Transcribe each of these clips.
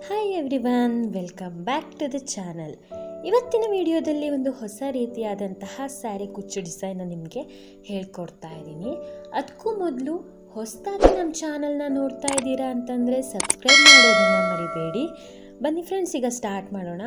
hi everyone welcome back to the channel ಇವತ್ತಿನ ವಿಡಿಯೋದಲ್ಲಿ ಒಂದು ಹೊಸ ರೀತಿಯಾದಂತಹ ಸ್ಯಾರಿ ಕುಚ್ಚು ಡಿಸೈನ ನಿಮಗೆ ಹೇಳ್ಕೊಡ್ತಾ ಇದ್ದೀನಿ ಅದಕ್ಕೂ ಮೊದಲು ಹೊಸದಾಗಿ ನಮ್ಮ ಚಾನಲ್ನ ನೋಡ್ತಾ ಇದ್ದೀರಾ ಅಂತಂದರೆ ಸಬ್ಸ್ಕ್ರೈಬ್ ಮಾಡೋದನ್ನು ಮರಿಬೇಡಿ ಬನ್ನಿ ಫ್ರೆಂಡ್ಸ್ ಈಗ ಸ್ಟಾರ್ಟ್ ಮಾಡೋಣ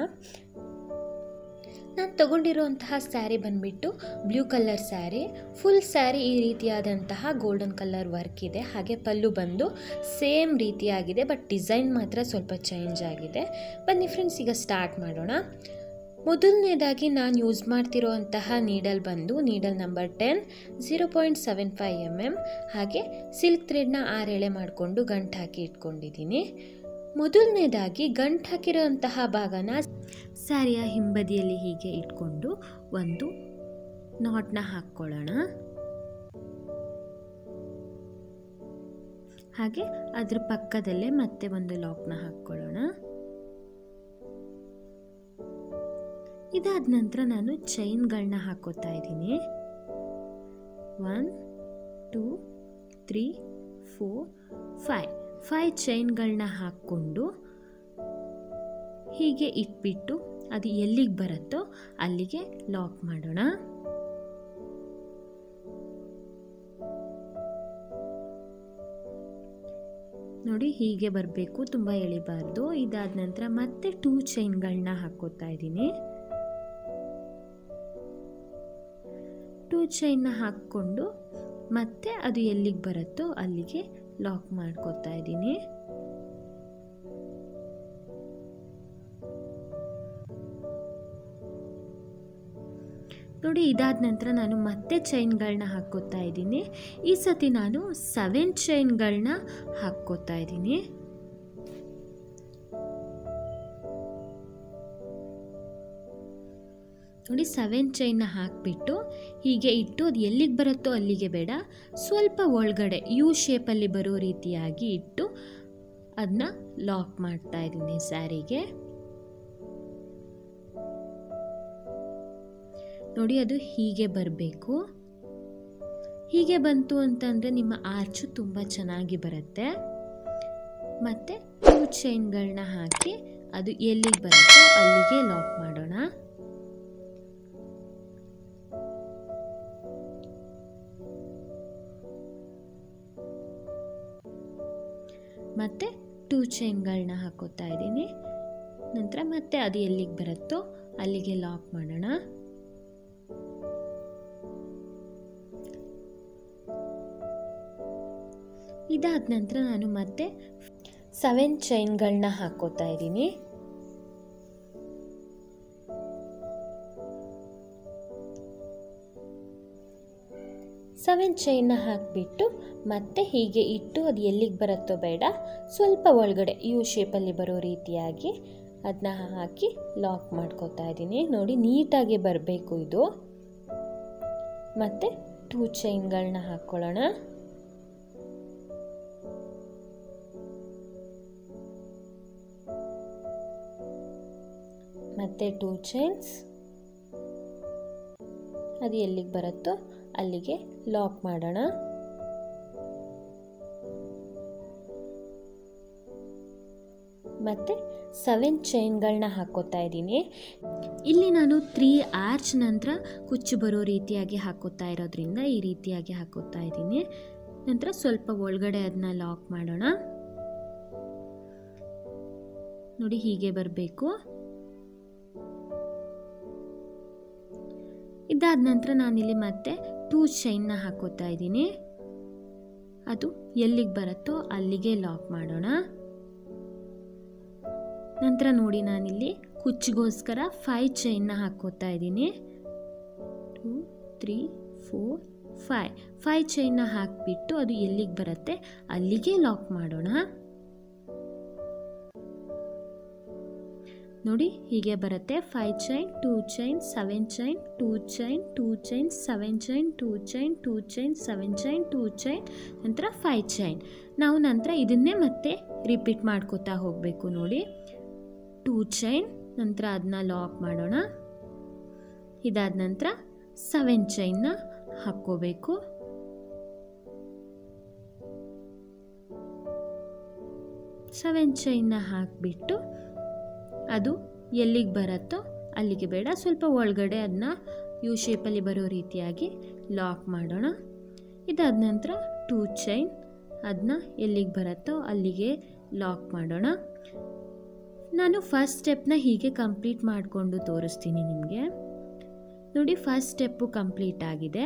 ನಾನು ತಗೊಂಡಿರುವಂತಹ ಸ್ಯಾರಿ ಬಂದ್ಬಿಟ್ಟು blue colour sari full sari ಈ ರೀತಿಯಾದಂತಹ ಗೋಲ್ಡನ್ ಕಲರ್ ವರ್ಕ್ ಇದೆ ಹಾಗೆ ಪಲ್ಲು ಬಂದು ಸೇಮ್ ರೀತಿಯಾಗಿದೆ ಬಟ್ ಡಿಸೈನ್ ಮಾತ್ರ ಸ್ವಲ್ಪ ಚೇಂಜ್ ಆಗಿದೆ ಬನ್ನಿ ಫ್ರೆಂಡ್ಸ್ ಈಗ ಸ್ಟಾರ್ಟ್ ಮಾಡೋಣ ಮೊದಲನೇದಾಗಿ ನಾನು ಯೂಸ್ ಮಾಡ್ತಿರೋಂತಹ ನೀಡಲ್ ಬಂದು needle number ten zero point seven five M M ಹಾಗೆ ಸಿಲ್ಕ್ ಥ್ರೆಡ್ನ ಆರೆಳೆ ಮಾಡಿಕೊಂಡು ಗಂಟು ಹಾಕಿ ಇಟ್ಕೊಂಡಿದ್ದೀನಿ ಮೊದಲನೇದಾಗಿ ಗಂಟು ಹಾಕಿರೋಂತಹ ಭಾಗನ ಸ್ಯಾರಿಯ ಹಿಂಬದಿಯಲ್ಲಿ ಹೀಗೆ ಇಟ್ಕೊಂಡು ಒಂದು ನಾಟ್ನ ಹಾಕ್ಕೊಳ್ಳೋಣ ಹಾಗೆ ಅದ್ರ ಪಕ್ಕದಲ್ಲೇ ಮತ್ತೆ ಒಂದು ಲಾಕ್ನ ಹಾಕ್ಕೊಳ್ಳೋಣ ಇದಾದ ನಂತರ ನಾನು ಚೈನ್ಗಳನ್ನ ಹಾಕೋತಾ ಇದ್ದೀನಿ one two three four five five ಚೈನ್ಗಳನ್ನ ಹಾಕ್ಕೊಂಡು ಹೀಗೆ ಇಟ್ಬಿಟ್ಟು ಅದು ಎಲ್ಲಿಗೆ ಬರುತ್ತೋ ಅಲ್ಲಿಗೆ ಲಾಕ್ ಮಾಡೋಣ ನೋಡಿ ಹೀಗೆ ಬರಬೇಕು ತುಂಬ ಎಳಿಬಾರ್ದು ಇದಾದ ನಂತರ ಮತ್ತೆ ಟೂ ಚೈನ್ಗಳನ್ನ ಹಾಕೋತಾ ಇದ್ದೀನಿ ಟೂ ಚೈನ್ನ ಹಾಕ್ಕೊಂಡು ಮತ್ತೆ ಅದು ಎಲ್ಲಿಗೆ ಬರುತ್ತೋ ಅಲ್ಲಿಗೆ ಲಾಕ್ ಮಾಡ್ಕೋತಾ ಇದ್ದೀನಿ ನೋಡಿ ಇದಾದ ನಂತರ ನಾನು ಮತ್ತೆ ಚೈನ್ಗಳನ್ನ ಹಾಕ್ಕೋತಾ ಇದ್ದೀನಿ ಈ ಸತಿ ನಾನು ಸೆವೆನ್ ಚೈನ್ಗಳನ್ನ ಹಾಕ್ಕೋತಾ ಇದ್ದೀನಿ ನೋಡಿ ಸೆವೆನ್ ಚೈನ್ನ ಹಾಕಿಬಿಟ್ಟು ಹೀಗೆ ಇಟ್ಟು ಅದು ಎಲ್ಲಿಗೆ ಬರುತ್ತೋ ಅಲ್ಲಿಗೆ ಬೇಡ ಸ್ವಲ್ಪ ಒಳಗಡೆ ಯು ಶೇಪಲ್ಲಿ ಬರೋ ರೀತಿಯಾಗಿ ಇಟ್ಟು ಅದನ್ನ ಲಾಕ್ ಮಾಡ್ತಾ ಇದ್ದೀನಿ ಸ್ಯಾರಿಗೆ ನೋಡಿ ಅದು ಹೀಗೆ ಬರಬೇಕು ಹೀಗೆ ಬಂತು ಅಂತಂದರೆ ನಿಮ್ಮ ಆರ್ಚು ತುಂಬ ಚೆನ್ನಾಗಿ ಬರುತ್ತೆ ಮತ್ತು ಟೂ ಚೈನ್ಗಳನ್ನ ಹಾಕಿ ಅದು ಎಲ್ಲಿಗೆ ಬರುತ್ತೋ ಅಲ್ಲಿಗೆ ಲಾಕ್ ಮಾಡೋಣ ಮತ್ತು ಟೂ ಚೈನ್ಗಳನ್ನ ಹಾಕೋತಾ ಇದ್ದೀನಿ ನಂತರ ಮತ್ತೆ ಅದು ಎಲ್ಲಿಗೆ ಬರುತ್ತೋ ಅಲ್ಲಿಗೆ ಲಾಕ್ ಮಾಡೋಣ ಇದಾದ ನಂತರ ನಾನು ಮತ್ತೆ ಸೆವೆನ್ ಚೈನ್ಗಳನ್ನ ಹಾಕೋತಾ ಇದ್ದೀನಿ ಸೆವೆನ್ ಚೈನ್ನ ಹಾಕಿಬಿಟ್ಟು ಮತ್ತೆ ಹೀಗೆ ಇಟ್ಟು ಅದು ಎಲ್ಲಿಗೆ ಬರುತ್ತೋ ಬೇಡ ಸ್ವಲ್ಪ ಒಳಗಡೆ ಯು ಶೇಪಲ್ಲಿ ಬರೋ ರೀತಿಯಾಗಿ ಅದನ್ನ ಹಾಕಿ ಲಾಕ್ ಮಾಡ್ಕೋತಾ ಇದ್ದೀನಿ ನೋಡಿ ನೀಟಾಗಿ ಬರಬೇಕು ಇದು ಮತ್ತು ಟೂ ಚೈನ್ಗಳನ್ನ ಹಾಕ್ಕೊಳ್ಳೋಣ ಮತ್ತು ಟೂ ಚೈನ್ಸ್ ಅದು ಎಲ್ಲಿಗೆ ಬರುತ್ತೋ ಅಲ್ಲಿಗೆ ಲಾಕ್ ಮಾಡೋಣ ಮತ್ತು ಸೆವೆನ್ ಚೈನ್ಗಳನ್ನ ಹಾಕೋತಾ ಇದ್ದೀನಿ ಇಲ್ಲಿ ನಾನು ತ್ರೀ ಆರ್ಚ್ ನಂತರ ಕುಚ್ಚು ಬರೋ ರೀತಿಯಾಗಿ ಹಾಕೋತಾ ಇರೋದ್ರಿಂದ ಈ ರೀತಿಯಾಗಿ ಹಾಕೋತಾ ಇದ್ದೀನಿ ನಂತರ ಸ್ವಲ್ಪ ಒಳಗಡೆ ಅದನ್ನ ಲಾಕ್ ಮಾಡೋಣ ನೋಡಿ ಹೀಗೆ ಬರಬೇಕು ಇದಾದ ನಂತರ ನಾನಿಲ್ಲಿ ಮತ್ತೆ ಟೂ ಚೈನ್ನ ಹಾಕೋತಾ ಇದ್ದೀನಿ ಅದು ಎಲ್ಲಿಗೆ ಬರುತ್ತೋ ಅಲ್ಲಿಗೆ ಲಾಕ್ ಮಾಡೋಣ ನಂತರ ನೋಡಿ ನಾನಿಲ್ಲಿ ಕುಚ್ಚಿಗೋಸ್ಕರ ಫೈವ್ ಚೈನ್ನ ಹಾಕೋತಾ ಇದ್ದೀನಿ two three four five five ಚೈನ್ನ ಹಾಕಿಬಿಟ್ಟು ಅದು ಎಲ್ಲಿಗೆ ಬರುತ್ತೆ ಅಲ್ಲಿಗೆ ಲಾಕ್ ಮಾಡೋಣ ನೋಡಿ ಹೀಗೆ ಬರುತ್ತೆ five chain two chain seven chain two chain two chain seven chain two chain two chain seven chain two chain ನಂತರ ಫೈವ್ ಚೈನ್ ನಾವು ನಂತರ ಇದನ್ನೇ ಮತ್ತೆ ರಿಪೀಟ್ ಮಾಡ್ಕೋತಾ ಹೋಗಬೇಕು ನೋಡಿ ಟೂ ಚೈನ್ ನಂತರ ಅದನ್ನ ಲಾಕ್ ಮಾಡೋಣ ಇದಾದ ನಂತರ ಸೆವೆನ್ ಚೈನ್ನ ಹಾಕ್ಕೋಬೇಕು ಸೆವೆನ್ ಚೈನ್ನ ಹಾಕಿಬಿಟ್ಟು ಅದು ಎಲ್ಲಿಗೆ ಬರುತ್ತೋ ಅಲ್ಲಿಗೆ ಬೇಡ ಸ್ವಲ್ಪ ಒಳಗಡೆ ಅದನ್ನ ಯು ಶೇಪಲ್ಲಿ ಬರೋ ರೀತಿಯಾಗಿ ಲಾಕ್ ಮಾಡೋಣ ಇದಾದ ನಂತರ ಟೂ ಚೈನ್ ಅದನ್ನ ಎಲ್ಲಿಗೆ ಬರುತ್ತೋ ಅಲ್ಲಿಗೆ ಲಾಕ್ ಮಾಡೋಣ ನಾನು ಫಸ್ಟ್ ಸ್ಟೆಪ್ನ ಹೀಗೆ ಕಂಪ್ಲೀಟ್ ಮಾಡಿಕೊಂಡು ತೋರಿಸ್ತೀನಿ ನಿಮಗೆ ನೋಡಿ ಫಸ್ಟ್ ಸ್ಟೆಪ್ಪು ಕಂಪ್ಲೀಟ್ ಆಗಿದೆ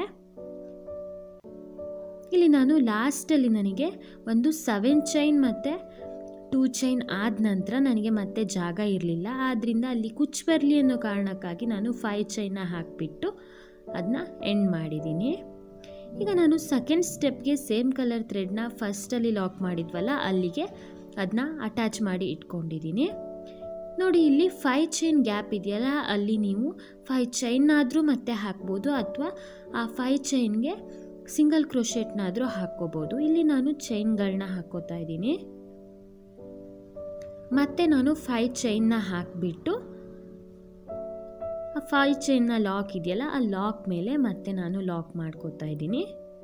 ಇಲ್ಲಿ ನಾನು ಲಾಸ್ಟಲ್ಲಿ ನನಗೆ ಒಂದು ಸೆವೆನ್ ಚೈನ್ ಮತ್ತು ಟೂ ಚೈನ್ ಆದ ನಂತರ ನನಗೆ ಮತ್ತೆ ಜಾಗ ಇರಲಿಲ್ಲ ಆದ್ದರಿಂದ ಅಲ್ಲಿ ಕುಚ್ ಬರಲಿ ಅನ್ನೋ ಕಾರಣಕ್ಕಾಗಿ ನಾನು ಫೈವ್ ಚೈನ್ನ ಹಾಕಿಬಿಟ್ಟು ಅದನ್ನ ಎಂಡ್ ಮಾಡಿದ್ದೀನಿ ಈಗ ನಾನು ಸೆಕೆಂಡ್ ಸ್ಟೆಪ್ಗೆ ಸೇಮ್ ಕಲರ್ ಥ್ರೆಡ್ನ ಫಸ್ಟಲ್ಲಿ ಲಾಕ್ ಮಾಡಿದ್ವಲ್ಲ ಅಲ್ಲಿಗೆ ಅದನ್ನ ಅಟ್ಯಾಚ್ ಮಾಡಿ ಇಟ್ಕೊಂಡಿದ್ದೀನಿ ನೋಡಿ ಇಲ್ಲಿ ಫೈ ಚೈನ್ ಗ್ಯಾಪ್ ಇದೆಯಲ್ಲ ಅಲ್ಲಿ ನೀವು ಫೈ ಚೈನ್ನಾದರೂ ಮತ್ತೆ ಹಾಕ್ಬೋದು ಅಥವಾ ಆ ಫೈ ಚೈನ್ಗೆ ಸಿಂಗಲ್ ಕ್ರೋಶೆಟ್ನಾದರೂ ಹಾಕ್ಕೋಬೋದು ಇಲ್ಲಿ ನಾನು ಚೈನ್ಗಳನ್ನ ಹಾಕ್ಕೋತಾ ಇದ್ದೀನಿ ಮತ್ತೆ ನಾನು ಫೈ ಚೈನ್ನ ಹಾಕಿಬಿಟ್ಟು ಆ ಫೈ ಚೈನ್ನ ಲಾಕ್ ಇದೆಯಲ್ಲ ಆ ಲಾಕ್ ಮೇಲೆ ಮತ್ತೆ ನಾನು ಲಾಕ್ ಮಾಡ್ಕೋತಾ ಇದ್ದೀನಿ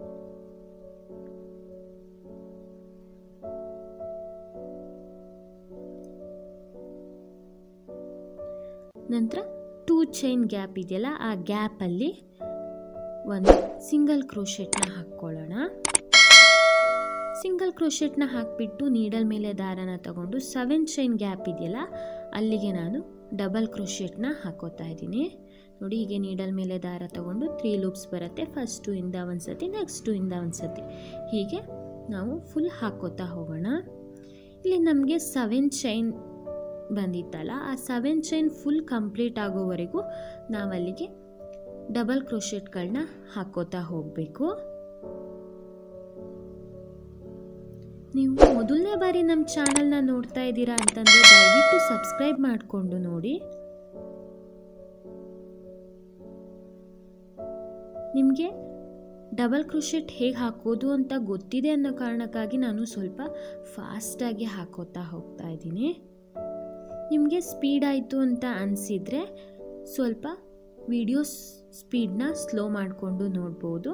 ನಂತರ ಟೂ ಚೈನ್ ಗ್ಯಾಪ್ ಇದೆಯಲ್ಲ ಆ ಗ್ಯಾಪಲ್ಲಿ ಒಂದು ಸಿಂಗಲ್ ಕ್ರೋಶೆಟ್ನ ಹಾಕ್ಕೊಳ್ಳೋಣ ಸಿಂಗಲ್ ಕ್ರೋಶೆಟ್ನ ಹಾಕಿಬಿಟ್ಟು ನೀಡಲ್ ಮೇಲೆ ದಾರನ ತಗೊಂಡು ಸೆವೆನ್ ಚೈನ್ ಗ್ಯಾಪ್ ಇದೆಯಲ್ಲ ಅಲ್ಲಿಗೆ ನಾನು ಡಬಲ್ ಕ್ರೋಶೆಟ್ನ ಹಾಕೋತಾ ಇದ್ದೀನಿ ನೋಡಿ ಹೀಗೆ ನೀಡಲ್ ಮೇಲೆ ದಾರ ತಗೊಂಡು ತ್ರೀ ಲೂಪ್ಸ್ ಬರುತ್ತೆ ಫಸ್ಟ್ ಟೂ ಇಂದ ಒಂದು ಸತಿ ನೆಕ್ಸ್ಟ್ ಟೂ ಇಂದ ಒಂದು ಸತಿ ಹೀಗೆ ನಾವು ಫುಲ್ ಹಾಕೋತಾ ಹೋಗೋಣ ಇಲ್ಲಿ ನಮಗೆ ಸೆವೆನ್ ಚೈನ್ ಬಂದಿತ್ತಲ್ಲ ಆ ಸೆವೆನ್ ಚೈನ್ ಫುಲ್ ಕಂಪ್ಲೀಟ್ ಆಗೋವರೆಗೂ ನಾವಲ್ಲಿಗೆ ಡಬಲ್ ಕ್ರೋಶೆಟ್ಗಳನ್ನ ಹಾಕೋತಾ ಹೋಗಬೇಕು ನೀವು ಮೊದಲನೇ ಬಾರಿ ನಮ್ಮ ಚಾನಲ್ನ ನೋಡ್ತಾ ಇದ್ದೀರಾ ಅಂತಂದರೆ ದಯವಿಟ್ಟು ಸಬ್ಸ್ಕ್ರೈಬ್ ಮಾಡಿಕೊಂಡು ನೋಡಿ ನಿಮಗೆ ಡಬಲ್ ಕ್ರೋಶೆಟ್ ಹೇಗೆ ಹಾಕೋದು ಅಂತ ಗೊತ್ತಿದೆ ಅನ್ನೋ ಕಾರಣಕ್ಕಾಗಿ ನಾನು ಸ್ವಲ್ಪ ಫಾಸ್ಟಾಗಿ ಹಾಕೋತಾ ಹೋಗ್ತಾ ಇದ್ದೀನಿ ನಿಮಗೆ ಸ್ಪೀಡ್ ಆಯಿತು ಅಂತ ಅನಿಸಿದರೆ ಸ್ವಲ್ಪ ವಿಡಿಯೋ ಸ್ಪೀಡ್ನ ಸ್ಲೋ ಮಾಡಿಕೊಂಡು ನೋಡ್ಬೋದು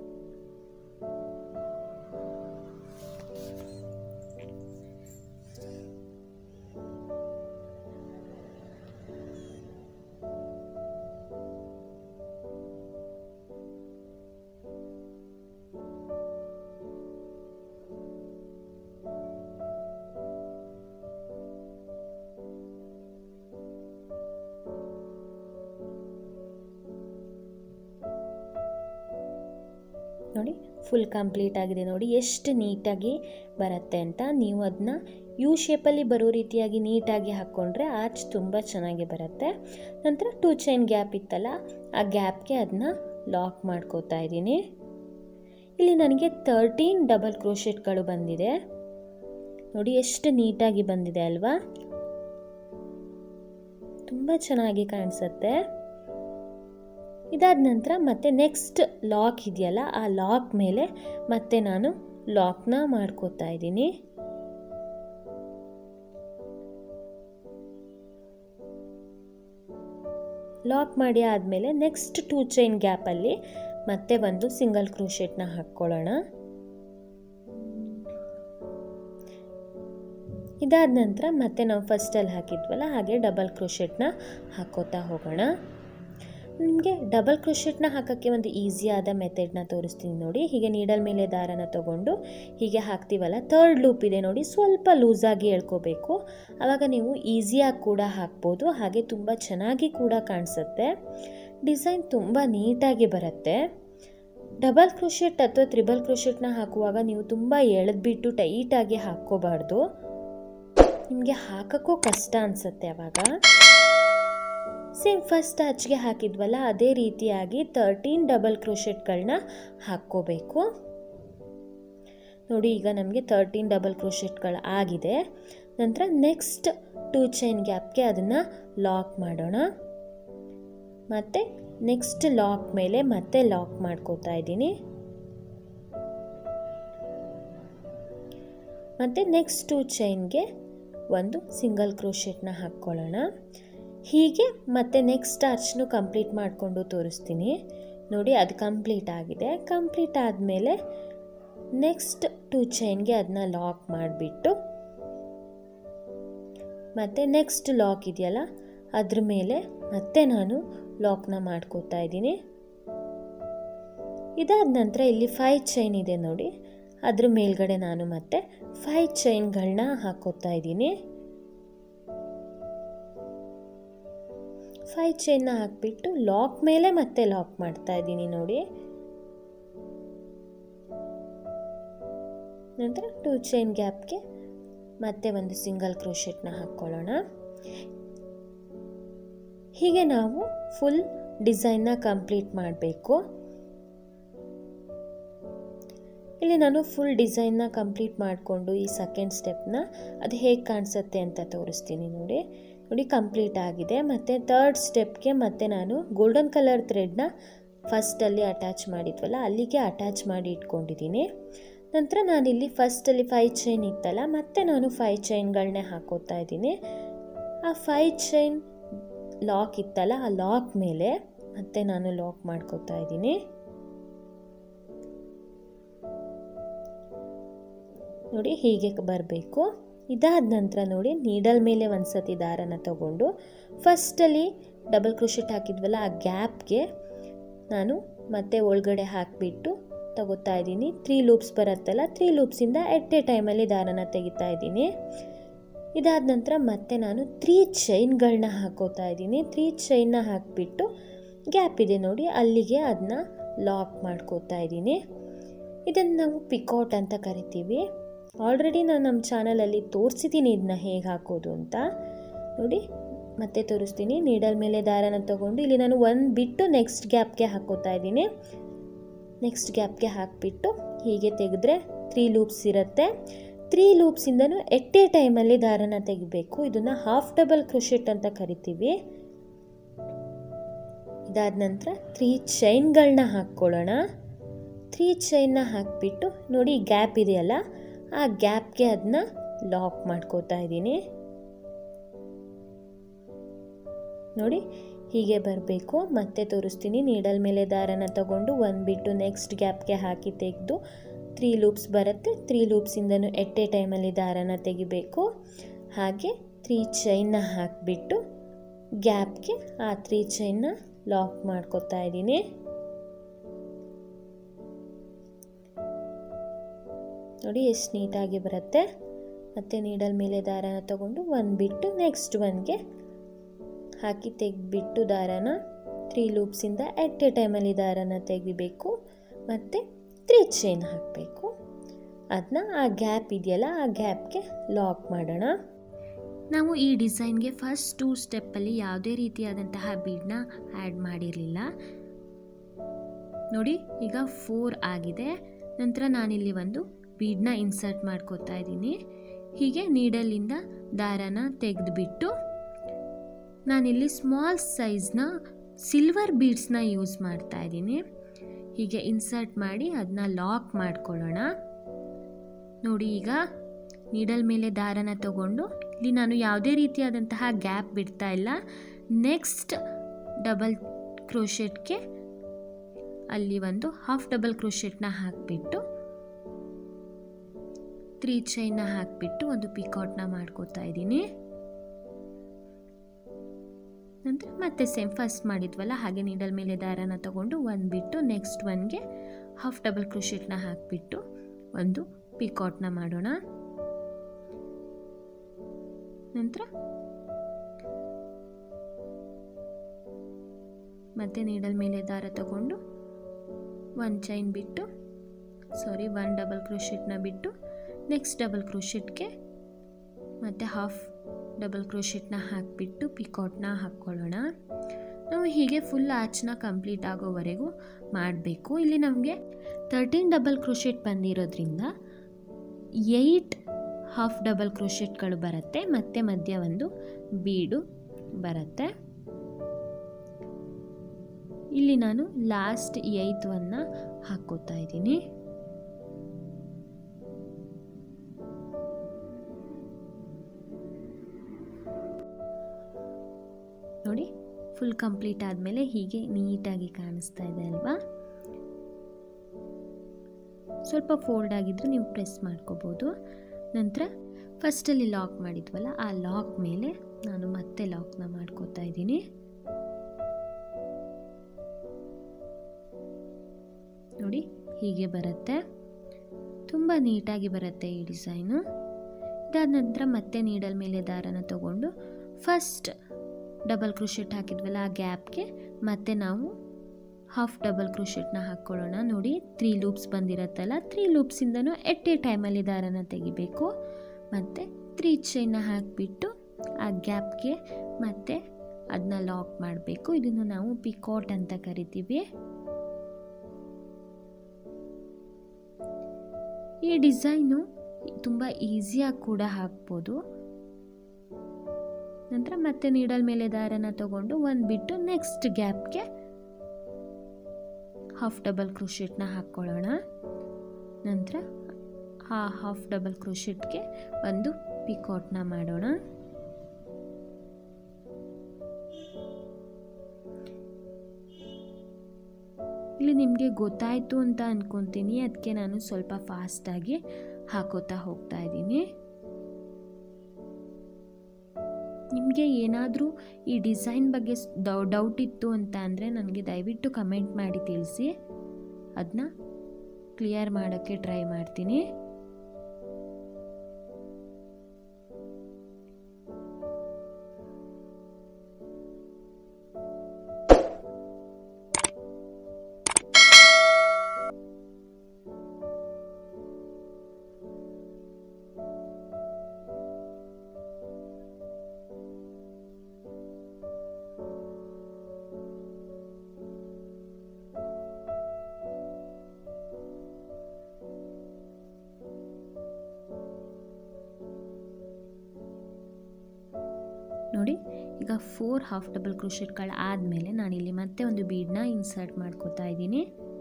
ನೋಡಿ ಫುಲ್ ಕಂಪ್ಲೀಟ್ ಆಗಿದೆ ನೋಡಿ ಎಷ್ಟು ನೀಟಾಗಿ ಬರುತ್ತೆ ಅಂತ ನೀವು ಅದನ್ನ ಯು ಶೇಪಲ್ಲಿ ಬರೋ ರೀತಿಯಾಗಿ ನೀಟಾಗಿ ಹಾಕ್ಕೊಂಡ್ರೆ ಆಚ್ ತುಂಬ ಚೆನ್ನಾಗಿ ಬರುತ್ತೆ ನಂತರ ಟೂ ಚೈನ್ ಗ್ಯಾಪ್ ಇತ್ತಲ್ಲ ಆ ಗ್ಯಾಪ್ಗೆ ಅದನ್ನ ಲಾಕ್ ಮಾಡ್ಕೋತಾ ಇದ್ದೀನಿ ಇಲ್ಲಿ ನನಗೆ ತರ್ಟೀನ್ ಡಬಲ್ ಕ್ರೋಶೆಟ್ಗಳು ಬಂದಿದೆ ನೋಡಿ ಎಷ್ಟು ನೀಟಾಗಿ ಬಂದಿದೆ ಅಲ್ವಾ ತುಂಬ ಚೆನ್ನಾಗಿ ಕಾಣಿಸುತ್ತೆ ಇದಾದ ನಂತರ ಮತ್ತೆ ನೆಕ್ಸ್ಟ್ ಲಾಕ್ ಇದೆಯಲ್ಲ ಆ ಲಾಕ್ ಮೇಲೆ ಮತ್ತೆ ನಾನು ಲಾಕ್ನ ಮಾಡ್ಕೋತಾ ಇದ್ದೀನಿ ಲಾಕ್ ಮಾಡಿ ಆದಮೇಲೆ ನೆಕ್ಸ್ಟ್ ಟೂ ಚೈನ್ ಗ್ಯಾಪಲ್ಲಿ ಮತ್ತೆ ಒಂದು ಸಿಂಗಲ್ ಕ್ರೋಶೆಟ್ನ ಹಾಕ್ಕೊಳ್ಳೋಣ ಇದಾದ ನಂತರ ಮತ್ತೆ ನಾವು ಫಸ್ಟಲ್ಲಿ ಹಾಕಿದ್ವಲ್ಲ ಹಾಗೆ ಡಬಲ್ ಕ್ರೋಶೆಟ್ನ ಹಾಕೋತಾ ಹೋಗೋಣ ನಿಮಗೆ ಡಬಲ್ ಕ್ರೋಶೆಟ್ನ ಹಾಕೋಕ್ಕೆ ಒಂದು ಈಸಿಯಾದ ಮೆಥಡ್ನ ತೋರಿಸ್ತೀನಿ ನೋಡಿ ಹೀಗೆ ನೀಡಲ್ ಮೇಲೆ ದಾರನ ತಗೊಂಡು ಹೀಗೆ ಹಾಕ್ತೀವಲ್ಲ ಥರ್ಡ್ ಲೂಪ್ ಇದೆ ನೋಡಿ ಸ್ವಲ್ಪ ಲೂಸಾಗಿ ಎಳ್ಕೋಬೇಕು ಆವಾಗ ನೀವು ಈಸಿಯಾಗಿ ಕೂಡ ಹಾಕ್ಬೋದು ಹಾಗೆ ತುಂಬ ಚೆನ್ನಾಗಿ ಕೂಡ ಕಾಣಿಸುತ್ತೆ ಡಿಸೈನ್ ತುಂಬ ನೀಟಾಗಿ ಬರುತ್ತೆ ಡಬಲ್ ಕ್ರೋಶೆಟ್ ಅಥವಾ ತ್ರಿಬಲ್ ಕ್ರೋಶೆಟ್ನ ಹಾಕುವಾಗ ನೀವು ತುಂಬ ಎಳೆದ್ಬಿಟ್ಟು ಟೈಟಾಗಿ ಹಾಕ್ಕೋಬಾರ್ದು ನಿಮಗೆ ಹಾಕೋಕ್ಕೂ ಕಷ್ಟ ಅನಿಸುತ್ತೆ ಆವಾಗ ಸೇಮ್ ಫಸ್ಟ್ ಹಚ್ಗೆ ಹಾಕಿದ್ವಲ್ಲ ಅದೇ ರೀತಿಯಾಗಿ ತರ್ಟೀನ್ ಡಬಲ್ ಕ್ರೋಶೆಟ್ಗಳನ್ನ ಹಾಕ್ಕೋಬೇಕು ನೋಡಿ ಈಗ ನಮಗೆ ತರ್ಟೀನ್ ಡಬಲ್ ಕ್ರೋಶೆಟ್ಗಳು ಆಗಿದೆ ನಂತರ ನೆಕ್ಸ್ಟ್ ಟೂ ಚೈನ್ ಗ್ಯಾಪ್ಗೆ ಅದನ್ನು ಲಾಕ್ ಮಾಡೋಣ ಮತ್ತು ನೆಕ್ಸ್ಟ್ ಲಾಕ್ ಮೇಲೆ ಮತ್ತೆ ಲಾಕ್ ಮಾಡ್ಕೋತಾ ಇದ್ದೀನಿ ಮತ್ತು ನೆಕ್ಸ್ಟ್ ಟೂ ಚೈನ್ಗೆ ಒಂದು ಸಿಂಗಲ್ ಕ್ರೋಶೆಟ್ನ ಹಾಕ್ಕೊಳ್ಳೋಣ ಹೀಗೆ ಮತ್ತೆ ನೆಕ್ಸ್ಟ್ ಅರ್ಚ್ನು ಕಂಪ್ಲೀಟ್ ಮಾಡಿಕೊಂಡು ತೋರಿಸ್ತೀನಿ ನೋಡಿ ಅದು ಕಂಪ್ಲೀಟ್ ಆಗಿದೆ ಕಂಪ್ಲೀಟ್ ಆದಮೇಲೆ ನೆಕ್ಸ್ಟ್ ಟೂ ಚೈನ್ಗೆ ಅದನ್ನ ಲಾಕ್ ಮಾಡಿಬಿಟ್ಟು ಮತ್ತು ನೆಕ್ಸ್ಟ್ ಲಾಕ್ ಇದೆಯಲ್ಲ ಅದ್ರ ಮೇಲೆ ಮತ್ತೆ ನಾನು ಲಾಕ್ನ ಮಾಡ್ಕೋತಾ ಇದ್ದೀನಿ ಇದಾದ ನಂತರ ಇಲ್ಲಿ ಫೈ ಚೈನ್ ಇದೆ ನೋಡಿ ಅದ್ರ ಮೇಲ್ಗಡೆ ನಾನು ಮತ್ತೆ ಫೈ ಚೈನ್ಗಳನ್ನ ಹಾಕೋತಾ ಇದ್ದೀನಿ ಫೈ ಚೈನ್ನ ಹಾಕ್ಬಿಟ್ಟು ಲಾಕ್ ಮೇಲೆ ಮತ್ತೆ ಲಾಕ್ ಮಾಡ್ತಾ ಇದ್ದೀನಿ ನೋಡಿ ನಂತರ ಟೂ ಚೈನ್ ಗ್ಯಾಪ್ಗೆ ಮತ್ತೆ ಒಂದು ಸಿಂಗಲ್ ಕ್ರೋಶೆಟ್ನ ಹಾಕ್ಕೊಳ್ಳೋಣ ಹೀಗೆ ನಾವು ಫುಲ್ ಡಿಸೈನ್ನ ಕಂಪ್ಲೀಟ್ ಮಾಡಬೇಕು ಇಲ್ಲಿ ನಾನು ಫುಲ್ ಡಿಸೈನ್ನ ಕಂಪ್ಲೀಟ್ ಮಾಡಿಕೊಂಡು ಈ ಸೆಕೆಂಡ್ ಸ್ಟೆಪ್ನ ಅದು ಹೇಗೆ ಕಾಣಿಸುತ್ತೆ ಅಂತ ತೋರಿಸ್ತೀನಿ ನೋಡಿ ನೋಡಿ ಕಂಪ್ಲೀಟ್ ಆಗಿದೆ ಮತ್ತು ತರ್ಡ್ ಸ್ಟೆಪ್ಗೆ ಮತ್ತೆ ನಾನು ಗೋಲ್ಡನ್ ಕಲರ್ ಥ್ರೆಡ್ನ ಫಸ್ಟಲ್ಲಿ ಅಟ್ಯಾಚ್ ಮಾಡಿದ್ವಲ್ಲ ಅಲ್ಲಿಗೆ ಅಟ್ಯಾಚ್ ಮಾಡಿ ಇಟ್ಕೊಂಡಿದ್ದೀನಿ ನಂತರ ನಾನಿಲ್ಲಿ ಫಸ್ಟಲ್ಲಿ ಫೈ ಚೈನ್ ಇತ್ತಲ್ಲ ಮತ್ತೆ ನಾನು ಫೈ ಚೈನ್ಗಳನ್ನೇ ಹಾಕೋತಾ ಇದ್ದೀನಿ ಆ ಫೈ ಚೈನ್ ಲಾಕ್ ಇತ್ತಲ್ಲ ಆ ಲಾಕ್ ಮೇಲೆ ಮತ್ತೆ ನಾನು ಲಾಕ್ ಮಾಡ್ಕೋತಾ ಇದ್ದೀನಿ ನೋಡಿ ಹೀಗೆ ಬರಬೇಕು ಇದಾದ ನಂತರ ನೋಡಿ ನೀಡಲ್ ಮೇಲೆ ಒಂದು ಸತಿ ದಾರನ ತಗೊಂಡು ಫಸ್ಟಲ್ಲಿ ಡಬಲ್ ಕ್ರೋಶೆಟ್ ಹಾಕಿದ್ವಲ್ಲ ಆ ಗ್ಯಾಪ್ಗೆ ನಾನು ಮತ್ತೆ ಒಳಗಡೆ ಹಾಕಿಬಿಟ್ಟು ತಗೋತಾ ಇದ್ದೀನಿ ತ್ರೀ ಲೂಪ್ಸ್ ಬರುತ್ತಲ್ಲ ತ್ರೀ ಲೂಪ್ಸಿಂದ ಎಟ್ ಎ ಟೈಮಲ್ಲಿ ದಾರನ ತೆಗಿತಾ ಇದ್ದೀನಿ ಇದಾದ ನಂತರ ಮತ್ತೆ ನಾನು ತ್ರೀ ಚೈನ್ಗಳನ್ನ ಹಾಕೋತಾ ಇದ್ದೀನಿ ತ್ರೀ ಚೈನ್ನ ಹಾಕಿಬಿಟ್ಟು ಗ್ಯಾಪ್ ಇದೆ ನೋಡಿ ಅಲ್ಲಿಗೆ ಅದನ್ನ ಲಾಕ್ ಮಾಡ್ಕೋತಾ ಇದ್ದೀನಿ ಇದನ್ನು ನಾವು ಪಿಕೌಟ್ ಅಂತ ಕರಿತೀವಿ ಆಲ್ರೆಡಿ ನಾನು ನಮ್ಮ ಚಾನಲಲ್ಲಿ ತೋರಿಸಿದ್ದೀನಿ ಇದನ್ನ ಹೇಗೆ ಹಾಕೋದು ಅಂತ ನೋಡಿ ಮತ್ತೆ ತೋರಿಸ್ತೀನಿ ನೀಡಲ್ ಮೇಲೆ ದಾರನ ತಗೊಂಡು ಇಲ್ಲಿ ನಾನು ಒಂದು ಬಿಟ್ಟು ನೆಕ್ಸ್ಟ್ ಗ್ಯಾಪ್ಗೆ ಹಾಕೋತಾ ಇದ್ದೀನಿ ನೆಕ್ಸ್ಟ್ ಗ್ಯಾಪ್ಗೆ ಹಾಕಿಬಿಟ್ಟು ಹೀಗೆ ತೆಗೆದ್ರೆ ತ್ರೀ ಲೂಪ್ಸ್ ಇರುತ್ತೆ ತ್ರೀ ಲೂಪ್ಸಿಂದನೂ ಎಟ್ ಎ ಟೈಮಲ್ಲಿ ದಾರನ ತೆಗಿಬೇಕು ಇದನ್ನು ಹಾಫ್ ಡಬಲ್ ಕ್ರೋಶೆಟ್ ಅಂತ ಕರಿತೀವಿ ಇದಾದ ನಂತರ ತ್ರೀ ಚೈನ್ಗಳನ್ನ ಹಾಕ್ಕೊಳ್ಳೋಣ ತ್ರೀ ಚೈನ್ನ ಹಾಕಿಬಿಟ್ಟು ನೋಡಿ ಗ್ಯಾಪ್ ಇದೆಯಲ್ಲ ಆ ಗ್ಯಾಪ್ಗೆ ಅದನ್ನ ಲಾಕ್ ಮಾಡ್ಕೋತಾ ಇದ್ದೀನಿ ನೋಡಿ ಹೀಗೆ ಬರಬೇಕು ಮತ್ತೆ ತೋರಿಸ್ತೀನಿ ನೀಡಲ್ ಮೇಲೆ ದಾರನ ತಗೊಂಡು ಒಂದು ಬಿಟ್ಟು ನೆಕ್ಸ್ಟ್ ಗ್ಯಾಪ್ಗೆ ಹಾಕಿ ತೆಗೆದು ತ್ರೀ ಲೂಪ್ಸ್ ಬರುತ್ತೆ ತ್ರೀ ಲೂಪ್ಸಿಂದನೂ ಎಟ್ ಎ ಟೈಮಲ್ಲಿ ದಾರನ ತೆಗಿಬೇಕು ಹಾಗೆ ತ್ರೀ ಚೈನ್ನ ಹಾಕಿಬಿಟ್ಟು ಗ್ಯಾಪ್ಗೆ ಆ ತ್ರೀ ಚೈನ್ನ ಲಾಕ್ ಮಾಡ್ಕೋತಾ ಇದ್ದೀನಿ ನೋಡಿ ಎಷ್ಟು ನೀಟಾಗಿ ಬರುತ್ತೆ ಮತ್ತು ನೀಡಲ್ ಮೇಲೆ ದಾರನ ತಗೊಂಡು ಒಂದು ಬಿಟ್ಟು ನೆಕ್ಸ್ಟ್ ಒನ್ಗೆ ಹಾಕಿ ತೆಗೆದ್ಬಿಟ್ಟು ದಾರನ ತ್ರೀ ಲೂಪ್ಸಿಂದ ಎಟ್ ಎ ಟೈಮಲ್ಲಿ ದಾರನ ತೆಗಿಬೇಕು ಮತ್ತು ತ್ರೀ ಚೈನ್ ಹಾಕಬೇಕು ಅದನ್ನ ಆ ಗ್ಯಾಪ್ ಇದೆಯಲ್ಲ ಆ ಗ್ಯಾಪ್ಗೆ ಲಾಕ್ ಮಾಡೋಣ ನಾವು ಈ ಡಿಸೈನ್ಗೆ ಫಸ್ಟ್ ಟೂ ಸ್ಟೆಪ್ಪಲ್ಲಿ ಯಾವುದೇ ರೀತಿಯಾದಂತಹ ಬೀಡನ್ನ ಆ್ಯಡ್ ಮಾಡಿರಲಿಲ್ಲ ನೋಡಿ ಈಗ ಫೋರ್ ಆಗಿದೆ ನಂತರ ನಾನಿಲ್ಲಿ ಒಂದು ಬೀಡನ್ನ ಇನ್ಸರ್ಟ್ ಮಾಡ್ಕೋತಾ ಇದ್ದೀನಿ ಹೀಗೆ ನೀಡಲಿಂದ ದಾರನ ತೆಗೆದುಬಿಟ್ಟು ನಾನಿಲ್ಲಿ ಸ್ಮಾಲ್ ಸೈಜ್ನ ಸಿಲ್ವರ್ ಬೀಡ್ಸ್ನ ಯೂಸ್ ಮಾಡ್ತಾ ಇದ್ದೀನಿ ಹೀಗೆ ಇನ್ಸರ್ಟ್ ಮಾಡಿ ಅದನ್ನ ಲಾಕ್ ಮಾಡ್ಕೊಳ್ಳೋಣ ನೋಡಿ ಈಗ ನೀಡಲ್ ಮೇಲೆ ದಾರನ ತಗೊಂಡು ಇಲ್ಲಿ ನಾನು ಯಾವುದೇ ರೀತಿಯಾದಂತಹ ಗ್ಯಾಪ್ ಬಿಡ್ತಾ ಇಲ್ಲ ನೆಕ್ಸ್ಟ್ ಡಬಲ್ ಕ್ರೋಶೆಟ್ಗೆ ಅಲ್ಲಿ ಒಂದು ಹಾಫ್ ಡಬಲ್ ಕ್ರೋಶೆಟ್ನ ಹಾಕಿಬಿಟ್ಟು ತ್ರೀ ಚೈನ್ನ ಹಾಕಿಬಿಟ್ಟು ಒಂದು ಪಿಕೌಟ್ನ ಮಾಡ್ಕೋತಾ ಇದ್ದೀನಿ ನಂತರ ಮತ್ತೆ ಸೇಮ್ ಫಸ್ಟ್ ಮಾಡಿದ್ವಲ್ಲ ಹಾಗೆ ನೀಡಲ್ ಮೇಲೆ ದಾರನ ತಗೊಂಡು ಒಂದು ಬಿಟ್ಟು ನೆಕ್ಸ್ಟ್ ಒನ್ಗೆ ಹಾಫ್ ಡಬಲ್ ಕ್ರೋಶೆಟ್ನ ಹಾಕಿಬಿಟ್ಟು ಒಂದು ಪಿಕೌಟ್ನ ಮಾಡೋಣ ನಂತರ ಮತ್ತೆ ನೀಡಲ್ ಮೇಲೆ ದಾರ ತಗೊಂಡು ಒಂದು ಚೈನ್ ಬಿಟ್ಟು ಸಾರಿ ಒನ್ ಡಬಲ್ ಕ್ರೋಶೆಟ್ನ ಬಿಟ್ಟು ನೆಕ್ಸ್ಟ್ ಡಬಲ್ ಕ್ರೋಶೆಟ್ಗೆ ಮತ್ತು ಹಾಫ್ ಡಬಲ್ ಕ್ರೋಶೆಟ್ನ ಹಾಕಿಬಿಟ್ಟು ಪಿಕೌಟ್ನ ಹಾಕ್ಕೊಳ್ಳೋಣ ನಾವು ಹೀಗೆ ಫುಲ್ ಆಚನ್ನ ಕಂಪ್ಲೀಟ್ ಆಗೋವರೆಗೂ ಮಾಡಬೇಕು ಇಲ್ಲಿ ನಮಗೆ ತರ್ಟೀನ್ ಡಬಲ್ ಕ್ರೋಶೆಟ್ ಬಂದಿರೋದ್ರಿಂದ ಏಯ್ಟ್ ಹಾಫ್ ಡಬಲ್ ಕ್ರೋಶೆಟ್ಗಳು ಬರುತ್ತೆ ಮತ್ತು ಮಧ್ಯ ಒಂದು ಬೀಡು ಬರುತ್ತೆ ಇಲ್ಲಿ ನಾನು ಲಾಸ್ಟ್ ಏಯ್ತ್ವನ್ನು ಹಾಕ್ಕೋತಾ ಇದ್ದೀನಿ ನೋಡಿ ಫುಲ್ ಕಂಪ್ಲೀಟ್ ಆದಮೇಲೆ ಹೀಗೆ ನೀಟಾಗಿ ಕಾಣಿಸ್ತಾ ಇದೆ ಅಲ್ವಾ ಸ್ವಲ್ಪ ಫೋಲ್ಡ್ ಆಗಿದ್ರೆ ನೀವು ಪ್ರೆಸ್ ಮಾಡ್ಕೋಬೋದು ನಂತರ ಫಸ್ಟಲ್ಲಿ ಲಾಕ್ ಮಾಡಿದ್ವಲ್ಲ ಆ ಲಾಕ್ ಮೇಲೆ ನಾನು ಮತ್ತೆ ಲಾಕ್ನ ಮಾಡ್ಕೋತಾ ಇದ್ದೀನಿ ನೋಡಿ ಹೀಗೆ ಬರುತ್ತೆ ತುಂಬ ನೀಟಾಗಿ ಬರುತ್ತೆ ಈ ಡಿಸೈನು ಇದಾದ ನಂತರ ಮತ್ತೆ ನೀಡಲ್ ಮೇಲೆ ದಾರನ ತಗೊಂಡು ಫಸ್ಟ್ ಡಬಲ್ ಕ್ರೋಶೆಟ್ ಹಾಕಿದ್ವಲ್ಲ ಆ ಗ್ಯಾಪ್ಗೆ ಮತ್ತೆ ನಾವು ಹಾಫ್ ಡಬಲ್ ಕ್ರೋಶೆಟ್ನ ಹಾಕ್ಕೊಳ್ಳೋಣ ನೋಡಿ ತ್ರೀ ಲೂಪ್ಸ್ ಬಂದಿರತ್ತಲ್ಲ ತ್ರೀ ಲೂಪ್ಸಿಂದನೂ ಎಟ್ ಎ ಟೈಮಲ್ಲಿ ದಾರನ ತೆಗಿಬೇಕು ಮತ್ತು ತ್ರೀ ಚೈನ್ನ ಹಾಕಿಬಿಟ್ಟು ಆ ಗ್ಯಾಪ್ಗೆ ಮತ್ತೆ ಅದನ್ನ ಲಾಕ್ ಮಾಡಬೇಕು ಇದನ್ನು ನಾವು ಪಿಕಾಟ್ ಅಂತ ಕರಿತೀವಿ ಈ ಡಿಸೈನು ತುಂಬ ಈಸಿಯಾಗಿ ಕೂಡ ಹಾಕ್ಬೋದು ನಂತರ ಮತ್ತೆ ನೀಡಲ್ ಮೇಲೆ ದಾರನ ತಗೊಂಡು ಒಂದು ಬಿಟ್ಟು ನೆಕ್ಸ್ಟ್ ಗ್ಯಾಪ್ಗೆ ಹಾಫ್ ಡಬಲ್ ಕ್ರೋಶೆಟ್ನ ಹಾಕ್ಕೊಳ್ಳೋಣ ನಂತರ ಆ ಹಾಫ್ ಡಬಲ್ ಕ್ರೋಶೆಟ್ಗೆ ಒಂದು ಪಿಕಾಟ್ನ ಮಾಡೋಣ ಇಲ್ಲಿ ನಿಮಗೆ ಗೊತ್ತಾಯಿತು ಅಂತ ಅಂದ್ಕೊತೀನಿ ಅದಕ್ಕೆ ನಾನು ಸ್ವಲ್ಪ ಫಾಸ್ಟಾಗಿ ಹಾಕೋತಾ ಹೋಗ್ತಾ ಇದ್ದೀನಿ ನಿಮಗೆ ಏನಾದರೂ ಈ ಡಿಸೈನ್ ಬಗ್ಗೆ ಡೌಟ್ ಇತ್ತು ಅಂತ ಅಂದರೆ ನನಗೆ ದಯವಿಟ್ಟು ಕಮೆಂಟ್ ಮಾಡಿ ತಿಳಿಸಿ ಅದನ್ನ ಕ್ಲಿಯರ್ ಮಾಡೋಕ್ಕೆ ಟ್ರೈ ಮಾಡ್ತೀನಿ ನೋಡಿ ಈಗ ಫೋರ್ ಹಾಫ್ ಡಬಲ್ ಕ್ರೋಶೆಟ್ಗಳು ಆದಮೇಲೆ ನಾನಿಲ್ಲಿ ಮತ್ತೆ ಒಂದು ಬೀಡನ್ನ ಇನ್ಸರ್ಟ್ ಮಾಡ್ಕೋತಾ ಇದ್ದೀನಿ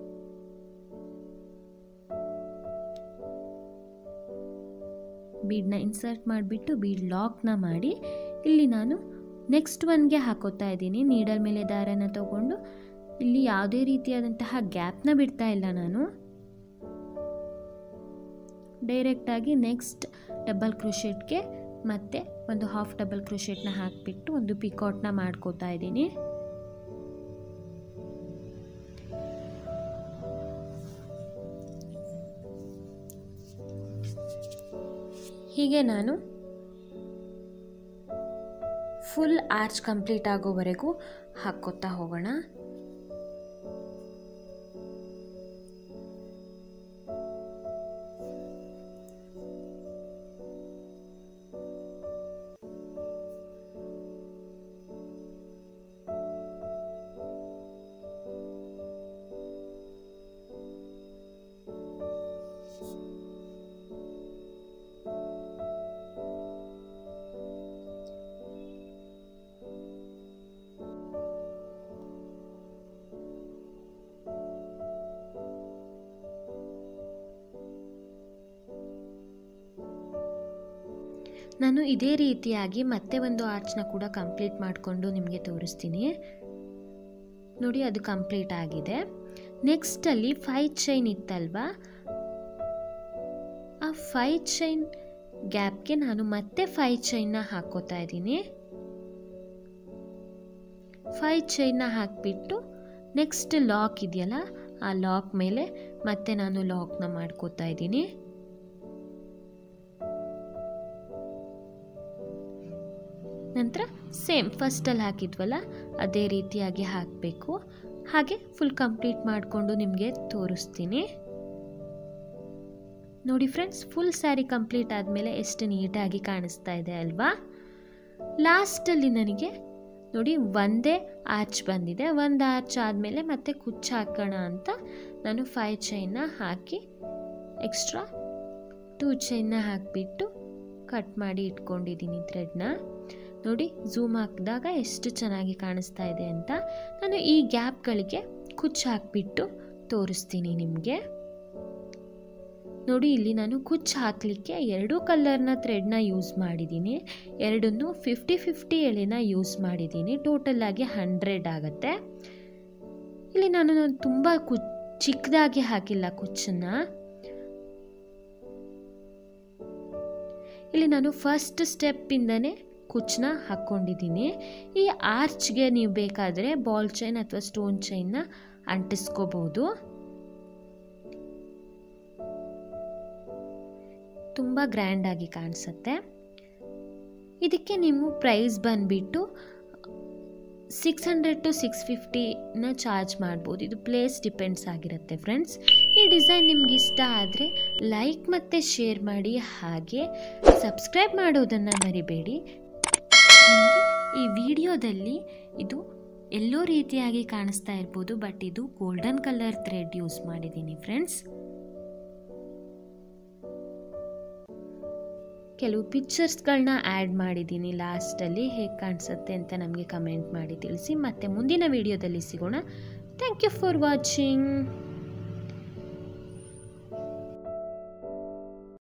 ಬೀಡನ್ನ ಇನ್ಸರ್ಟ್ ಮಾಡಿಬಿಟ್ಟು ಬೀಡ್ ಲಾಕ್ನ ಮಾಡಿ ಇಲ್ಲಿ ನಾನು ನೆಕ್ಸ್ಟ್ ಒನ್ಗೆ ಹಾಕೋತಾ ಇದ್ದೀನಿ ನೀಡಲ್ ಮೇಲೆ ದಾರನ ತಗೊಂಡು ಇಲ್ಲಿ ಯಾವುದೇ ರೀತಿಯಾದಂತಹ ಗ್ಯಾಪ್ನ ಬಿಡ್ತಾ ಇಲ್ಲ ನಾನು ಡೈರೆಕ್ಟಾಗಿ ನೆಕ್ಸ್ಟ್ ಡಬಲ್ ಕ್ರೋಶೆಟ್ಗೆ ಮತ್ತೆ ಒಂದು ಹಾಫ್ ಡಬಲ್ ಕ್ರೋಶೆಟ್ನ ಹಾಕಿಬಿಟ್ಟು ಒಂದು ಪಿಕಾಟ್ನ ಮಾಡ್ಕೋತಾ ಇದ್ದೀನಿ ಹೀಗೆ ನಾನು ಫುಲ್ ಆರ್ಚ್ ಕಂಪ್ಲೀಟ್ ಆಗೋವರೆಗೂ ಹಾಕ್ಕೋತಾ ಹೋಗೋಣ ನಾನು ಇದೇ ರೀತಿಯಾಗಿ ಮತ್ತೆ ಒಂದು ಆರ್ಚ್ನ ಕೂಡ ಕಂಪ್ಲೀಟ್ ಮಾಡಿಕೊಂಡು ನಿಮಗೆ ತೋರಿಸ್ತೀನಿ ನೋಡಿ ಅದು ಕಂಪ್ಲೀಟ್ ಆಗಿದೆ ನೆಕ್ಸ್ಟಲ್ಲಿ ಫೈ ಚೈನ್ ಇತ್ತಲ್ವಾ ಆ ಫೈ ಚೈನ್ ಗ್ಯಾಪ್ಗೆ ನಾನು ಮತ್ತೆ ಫೈ ಚೈನ್ನ ಹಾಕೋತಾ ಇದ್ದೀನಿ ಫೈ ಚೈನ್ನ ಹಾಕಿಬಿಟ್ಟು ನೆಕ್ಸ್ಟ್ ಲಾಕ್ ಇದೆಯಲ್ಲ ಆ ಲಾಕ್ ಮೇಲೆ ಮತ್ತೆ ನಾನು ಲಾಕ್ನ ಮಾಡ್ಕೋತಾ ಇದ್ದೀನಿ ನಂತರ ಸೇಮ್ ಫಸ್ಟಲ್ಲಿ ಹಾಕಿದ್ವಲ್ಲ ಅದೇ ರೀತಿಯಾಗಿ ಹಾಕಬೇಕು ಹಾಗೆ ಫುಲ್ ಕಂಪ್ಲೀಟ್ ಮಾಡಿಕೊಂಡು ನಿಮಗೆ ತೋರಿಸ್ತೀನಿ ನೋಡಿ ಫ್ರೆಂಡ್ಸ್ ಫುಲ್ ಸ್ಯಾರಿ ಕಂಪ್ಲೀಟ್ ಆದಮೇಲೆ ಎಷ್ಟು ನೀಟಾಗಿ ಕಾಣಿಸ್ತಾ ಇದೆ ಅಲ್ವಾ ಲಾಸ್ಟಲ್ಲಿ ನನಗೆ ನೋಡಿ ಒಂದೇ ಆರ್ಚ್ ಬಂದಿದೆ ಒಂದು ಆರ್ಚ್ ಆದಮೇಲೆ ಮತ್ತೆ ಕುಚ್ಚು ಹಾಕೋಣ ಅಂತ ನಾನು ಫೈ ಚೈನ್ನ ಹಾಕಿ ಎಕ್ಸ್ಟ್ರಾ ಟೂ ಚೈನ್ನ ಹಾಕಿಬಿಟ್ಟು ಕಟ್ ಮಾಡಿ ಇಟ್ಕೊಂಡಿದ್ದೀನಿ ಥ್ರೆಡ್ನ ನೋಡಿ ಝೂಮ್ ಹಾಕಿದಾಗ ಎಷ್ಟು ಚೆನ್ನಾಗಿ ಕಾಣಿಸ್ತಾ ಇದೆ ಅಂತ ನಾನು ಈ ಗ್ಯಾಪ್ಗಳಿಗೆ ಕುಚ್ಚು ಹಾಕಿಬಿಟ್ಟು ತೋರಿಸ್ತೀನಿ ನಿಮಗೆ ನೋಡಿ ಇಲ್ಲಿ ನಾನು ಕುಚ್ಚು ಹಾಕಲಿಕ್ಕೆ ಎರಡೂ ಕಲರ್ನ ಥ್ರೆಡ್ನ ಯೂಸ್ ಮಾಡಿದ್ದೀನಿ ಎರಡನ್ನೂ ಫಿಫ್ಟಿ ಫಿಫ್ಟಿ ಎಳೆನ ಯೂಸ್ ಮಾಡಿದ್ದೀನಿ ಟೋಟಲಾಗಿ ಹಂಡ್ರೆಡ್ ಆಗುತ್ತೆ ಇಲ್ಲಿ ನಾನು ತುಂಬ ಕು ಚಿಕ್ಕದಾಗಿ ಹಾಕಿಲ್ಲ ಕುಚ್ಚನ್ನ ಇಲ್ಲಿ ನಾನು ಫಸ್ಟ್ ಸ್ಟೆಪ್ಪಿಂದನೇ ಕುಚ್ಚನ್ನ ಹಾಕ್ಕೊಂಡಿದ್ದೀನಿ ಈ ಆರ್ಚ್ಗೆ ನೀವು ಬೇಕಾದರೆ ಬಾಲ್ ಚೈನ್ ಅಥವಾ ಸ್ಟೋನ್ ಚೈನ್ನ ಅಂಟಿಸ್ಕೋಬೋದು ತುಂಬ ಗ್ರ್ಯಾಂಡಾಗಿ ಕಾಣಿಸುತ್ತೆ ಇದಕ್ಕೆ ನೀವು ಪ್ರೈಸ್ ಬಂದುಬಿಟ್ಟು ಸಿಕ್ಸ್ ಹಂಡ್ರೆಡ್ ಟು ಸಿಕ್ಸ್ ಫಿಫ್ಟಿನ ಚಾರ್ಜ್ ಮಾಡ್ಬೋದು ಇದು ಪ್ಲೇಸ್ ಡಿಪೆಂಡ್ಸ್ ಆಗಿರುತ್ತೆ ಫ್ರೆಂಡ್ಸ್ ಈ ಡಿಸೈನ್ ನಿಮ್ಗೆ ಇಷ್ಟ ಆದರೆ ಲೈಕ್ ಮತ್ತು ಶೇರ್ ಮಾಡಿ ಹಾಗೆ ಸಬ್ಸ್ಕ್ರೈಬ್ ಮಾಡೋದನ್ನು ಮರಿಬೇಡಿ ನಿಮಗೆ ಈ ವಿಡಿಯೋದಲ್ಲಿ ಇದು ಎಲ್ಲೋ ರೀತಿಯಾಗಿ ಕಾಣಿಸ್ತಾ ಇರ್ಬೋದು ಬಟ್ ಇದು ಗೋಲ್ಡನ್ ಕಲರ್ ಥ್ರೆಡ್ ಯೂಸ್ ಮಾಡಿದ್ದೀನಿ ಫ್ರೆಂಡ್ಸ್ ಕೆಲವು ಪಿಕ್ಚರ್ಸ್ಗಳನ್ನ ಆ್ಯಡ್ ಮಾಡಿದ್ದೀನಿ ಲಾಸ್ಟಲ್ಲಿ ಹೇಗೆ ಕಾಣಿಸುತ್ತೆ ಅಂತ ನಮಗೆ ಕಮೆಂಟ್ ಮಾಡಿ ತಿಳಿಸಿ ಮತ್ತು ಮುಂದಿನ ವಿಡಿಯೋದಲ್ಲಿ ಸಿಗೋಣ ಥ್ಯಾಂಕ್ ಯು ಫಾರ್ ವಾಚಿಂಗ್